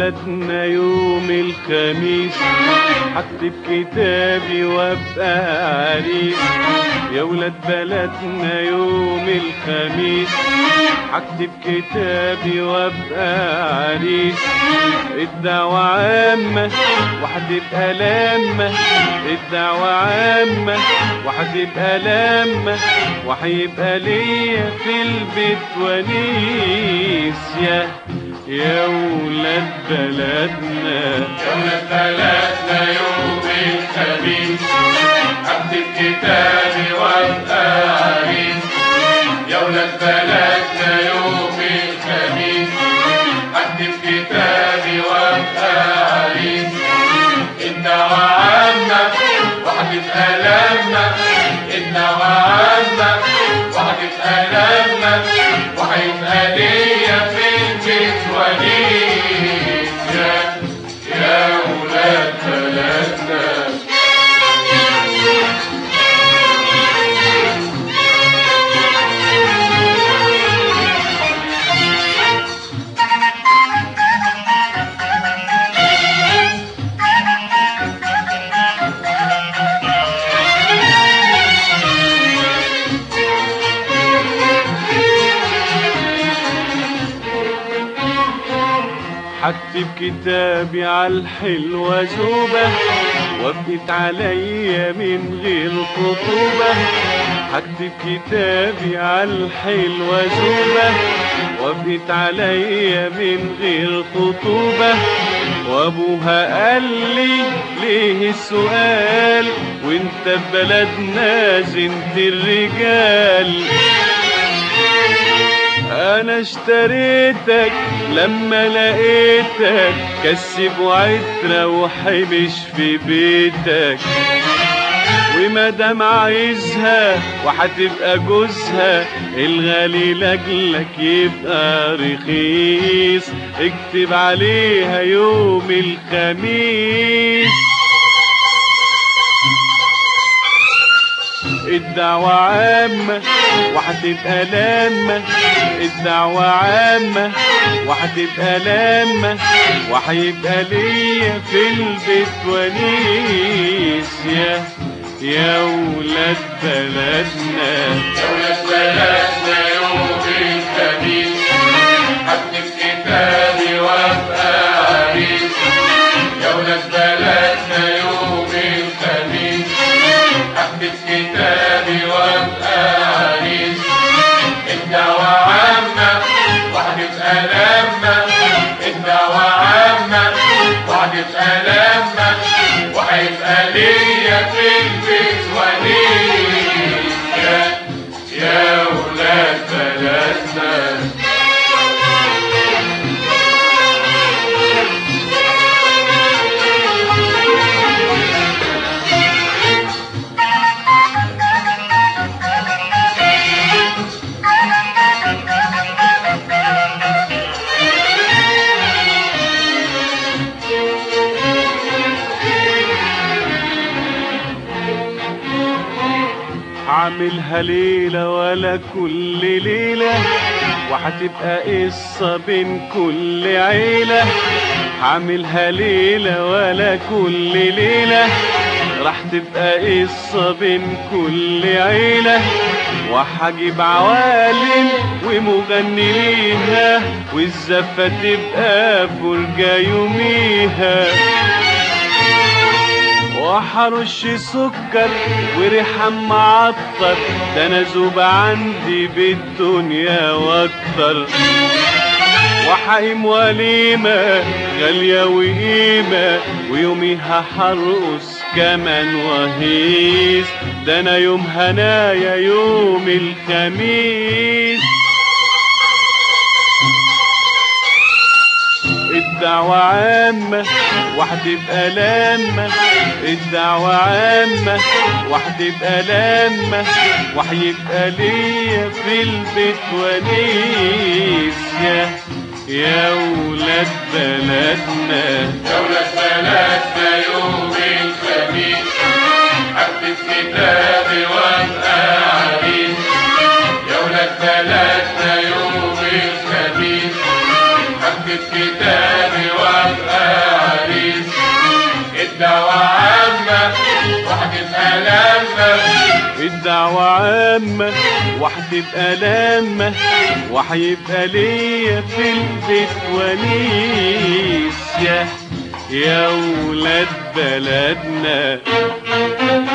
بلدنا يوم الخميس هكتب كتابي وابقى عريس يا ولاد بلدنا يوم الخميس هكتب كتابي وابقى عريس الدعوة عامة وهتبقى لامة الدعوة عامة وهتبقى لامة وهيبقى ليا في البيت ونيس يا يا ولاد بلدنا يوم بلدنا يوم الخميس هكتب كتابي وابقى عريس يا ولاد بلدنا يوم الخميس هكتب كتابي وابقى عريس الدعوة عامة وهتبقى لامة الدعوة عامة وهتبقى لامة وهيبقى ليا في البيت وليد يا يا ولاد بلدنا هكتب كتابي على الحلوة زوبة وابقت عليا من غير خطوبة هكتب كتابي على الحلوة زوبة وابقت عليا من غير خطوبة وابوها قال لي ليه السؤال وانت في بلدنا زنت الرجال انا اشتريتك لما لقيتك كسب وعترة وحبش في بيتك ومادام عايزها وهتبقى جوزها الغالي لاجلك يبقى رخيص اكتب عليها يوم الخميس الدعوة عامة وهتبقى لامة الدعوة عامة وهتبقى لامة وهيبقى ليا في البيت ونيس يا يا ولاد بلدنا يا ولاد بلدنا يوم الخميس هكتب كتابي وابقى عريس يا ولاد بلدنا يوم الخميس هكتب كتابي وابقى عريس الدعوة عامة وهتبقى لامة الدعوة عامة وهتبقى لامة وهيبقى ليا في البيت وليد يا يا ولاد بلدنا هعملها ليلة ولا كل ليلة وهتبقى قصة بين كل عيلة هعملها ليلة ولا كل ليلة راح تبقى قصة بين كل عيلة وهجيب عوالم ومغني ليها والزفة تبقى فرجة يوميها وحرش سكر وريحة معطر ده انا زوب عندي بالدنيا واكتر وحقيم وليمة غالية وقيمة ويوميها حرقص كمان وهيس ده انا يوم هنايا يوم الخميس الدعوة عامة وهتبقى لامة الدعوة عامة وهتبقى لامة وهيبقى ليا في البيت ونيس يا يا ولاد بلدنا يا ولاد بلدنا يوم الخميس هكتب كتابي وابقى عريس يا ولاد بلدنا يوم الخميس هكتب اكتب كتابي وابقى عريس الدعوة عامة وهتبقى لما الدعوة عامة وهتبقى لامة وهيبقى ليا في البيت ونيس يا يا ولاد بلدنا